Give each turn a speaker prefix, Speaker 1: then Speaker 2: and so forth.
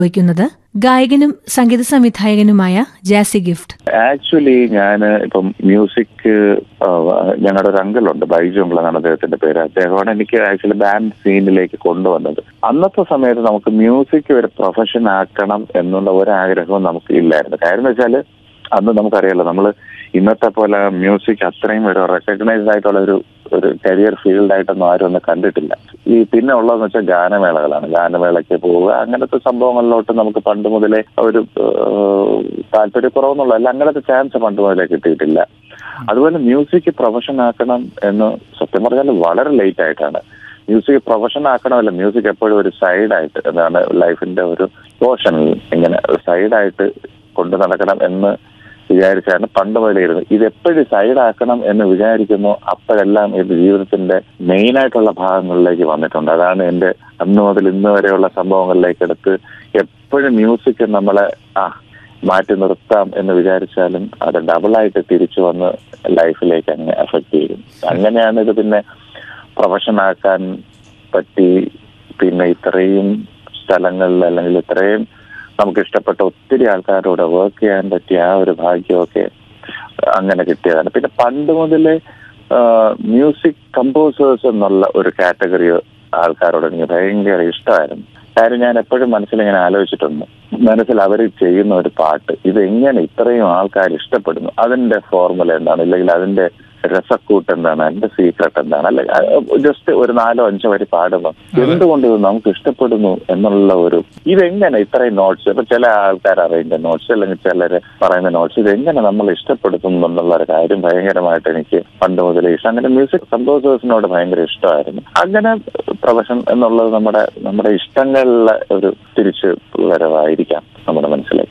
Speaker 1: വയ്ക്കുന്നത് ഗായകനും സംഗീത സംവിധായകനുമായ ജാസി ഗിഫ്റ്റ്
Speaker 2: ആക്ച്വലി ഞാൻ ഇപ്പം മ്യൂസിക് ഞങ്ങളുടെ ഒരു അങ്കിളുണ്ട് ബൈജു അങ്കിൾ എന്നാണ് അദ്ദേഹത്തിന്റെ പേര് അദ്ദേഹമാണ് എനിക്ക് ആക്ച്വലി ബാൻഡ് സീനിലേക്ക് കൊണ്ടുവന്നത് അന്നത്തെ സമയത്ത് നമുക്ക് മ്യൂസിക് ഒരു പ്രൊഫഷൻ ആക്കണം എന്നുള്ള ഒരാഗ്രഹവും നമുക്ക് ഇല്ലായിരുന്നു കാര്യം എന്ന് വെച്ചാൽ അന്ന് നമുക്കറിയാലോ നമ്മൾ ഇന്നത്തെ പോലെ മ്യൂസിക് അത്രയും ഒരു റെക്കഗ്നൈസ്ഡ് ആയിട്ടുള്ള ഒരു ഒരു കരിയർ ഫീൽഡ് ആയിട്ടൊന്നും ആരും ഒന്നും കണ്ടിട്ടില്ല ഈ പിന്നെ ഉള്ളതെന്ന് വെച്ചാൽ ഗാനമേളകളാണ് ഗാനമേളയ്ക്ക് പോവുക അങ്ങനത്തെ സംഭവങ്ങളിലോട്ട് നമുക്ക് പണ്ട് മുതലേ ഒരു താല്പര്യക്കുറവെന്നുള്ള അല്ല അങ്ങനത്തെ ചാൻസ് പണ്ട് മുതലേ കിട്ടിയിട്ടില്ല അതുപോലെ മ്യൂസിക് പ്രൊഫഷൻ ആക്കണം എന്ന് സത്യം പറഞ്ഞാൽ വളരെ ലേറ്റ് ആയിട്ടാണ് മ്യൂസിക് പ്രൊഫഷൻ ആക്കണമല്ല മ്യൂസിക് എപ്പോഴും ഒരു സൈഡായിട്ട് എന്താണ് ലൈഫിന്റെ ഒരു പോർഷനിൽ ഇങ്ങനെ സൈഡായിട്ട് കൊണ്ടു നടക്കണം എന്ന് വിചാരിച്ചാണ് പണ്ട് മുതലായിരുന്നു ഇത് എപ്പോഴും സൈഡാക്കണം എന്ന് വിചാരിക്കുന്നു അപ്പോഴെല്ലാം ഇത് ജീവിതത്തിന്റെ മെയിൻ ആയിട്ടുള്ള ഭാഗങ്ങളിലേക്ക് വന്നിട്ടുണ്ട് അതാണ് എന്റെ അന്ന് മുതൽ ഇന്ന് വരെയുള്ള സംഭവങ്ങളിലേക്ക് എടുത്ത് എപ്പോഴും മ്യൂസിക് നമ്മളെ ആ മാറ്റി നിർത്താം എന്ന് വിചാരിച്ചാലും അത് ഡബിളായിട്ട് തിരിച്ചു വന്ന് ലൈഫിലേക്ക് അങ്ങ് എഫക്ട് ചെയ്യും അങ്ങനെയാണ് ഇത് പിന്നെ പ്രൊഫഷൻ ആക്കാൻ പറ്റി പിന്നെ ഇത്രയും സ്ഥലങ്ങളിൽ അല്ലെങ്കിൽ ഇത്രയും നമുക്ക് ഇഷ്ടപ്പെട്ട ഒത്തിരി ആൾക്കാരോട് വർക്ക് ചെയ്യാൻ പറ്റിയ ആ ഒരു ഭാഗ്യമൊക്കെ അങ്ങനെ കിട്ടിയതാണ് പിന്നെ പണ്ട് മുതലേ മ്യൂസിക് കമ്പോസേഴ്സ് എന്നുള്ള ഒരു കാറ്റഗറി ആൾക്കാരോട് എനിക്ക് ഭയങ്കര ഇഷ്ടമായിരുന്നു കാര്യം ഞാൻ എപ്പോഴും മനസ്സിലിങ്ങനെ ആലോചിച്ചിട്ടുണ്ട് മനസ്സിൽ അവർ ചെയ്യുന്ന ഒരു പാട്ട് ഇത് എങ്ങനെ ഇത്രയും ആൾക്കാർ ഇഷ്ടപ്പെടുന്നു അതിന്റെ ഫോർമുല എന്താണ് ഇല്ലെങ്കിൽ അതിന്റെ രസക്കൂട്ട് എന്താണ് അതിന്റെ സീക്രട്ട് എന്താണ് അല്ലെ ജസ്റ്റ് ഒരു നാലോ അഞ്ചോ വരി പാടുമ്പോൾ എന്തുകൊണ്ട് ഇത് നമുക്ക് ഇഷ്ടപ്പെടുന്നു എന്നുള്ള ഒരു ഇതെങ്ങനെ ഇത്രയും നോട്ട്സ് ഇപ്പൊ ചില ആൾക്കാർ അറിയുന്ന നോട്ട്സ് അല്ലെങ്കിൽ ചിലര് പറയുന്ന നോട്ട്സ് ഇതെങ്ങനെ നമ്മൾ ഇഷ്ടപ്പെടുത്തുന്നു എന്നുള്ള ഒരു കാര്യം ഭയങ്കരമായിട്ട് എനിക്ക് പണ്ട് മുതലേ ഇഷ്ടം അങ്ങനെ മ്യൂസിക് കമ്പോസേഴ്സിനോട് ഭയങ്കര ഇഷ്ടമായിരുന്നു അങ്ങനെ പ്രൊഫഷൻ എന്നുള്ളത് നമ്മുടെ നമ്മുടെ ഇഷ്ടങ്ങളിലെ ഒരു തിരിച്ചു വരവായിരിക്കാം നമ്മുടെ മനസ്സിലേക്ക്